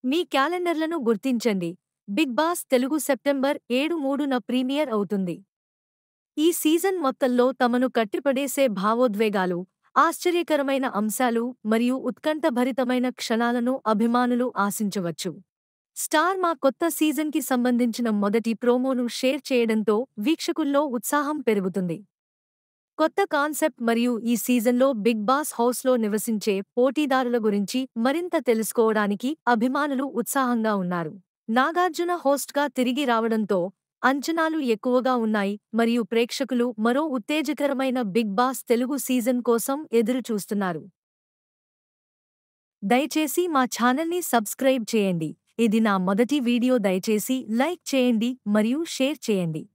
మీ క్యాలెండర్లను గుర్తించండి big boss Telugu September ఏడు మూడున ప్రీమియర్ అవుతుంది ఈ సీజన్ మొత్తంలో తమను కట్టిపడేసే భావోద్వేగాలు ఆశ్చర్యకరమైన అంశాలు మరియు ఉత్కంఠభరితమైన క్షణాలను అభిమానులు ఆశించవచ్చు స్టార్ మా కొత్త సీజన్కి సంబంధించిన మొదటి ప్రోమోను షేర్ చేయడంతో వీక్షకుల్లో ఉత్సాహం పెరుగుతుంది కొత్త కాన్సెప్ట్ మరియు ఈ సీజన్లో బిగ్ బాస్ హౌస్లో నివసించే పోటీదారుల గురించి మరింత తెలుసుకోవడానికి అభిమానులు ఉత్సాహంగా ఉన్నారు నాగార్జున హోస్ట్గా తిరిగి రావడంతో అంచనాలు ఎక్కువగా ఉన్నాయి మరియు ప్రేక్షకులు మరో ఉత్తేజకరమైన బిగ్ బాస్ తెలుగు సీజన్ కోసం ఎదురు చూస్తున్నారు దయచేసి మా ఛానల్ని సబ్స్క్రైబ్ చేయండి ఇది నా మొదటి వీడియో దయచేసి లైక్ చేయండి మరియు షేర్ చేయండి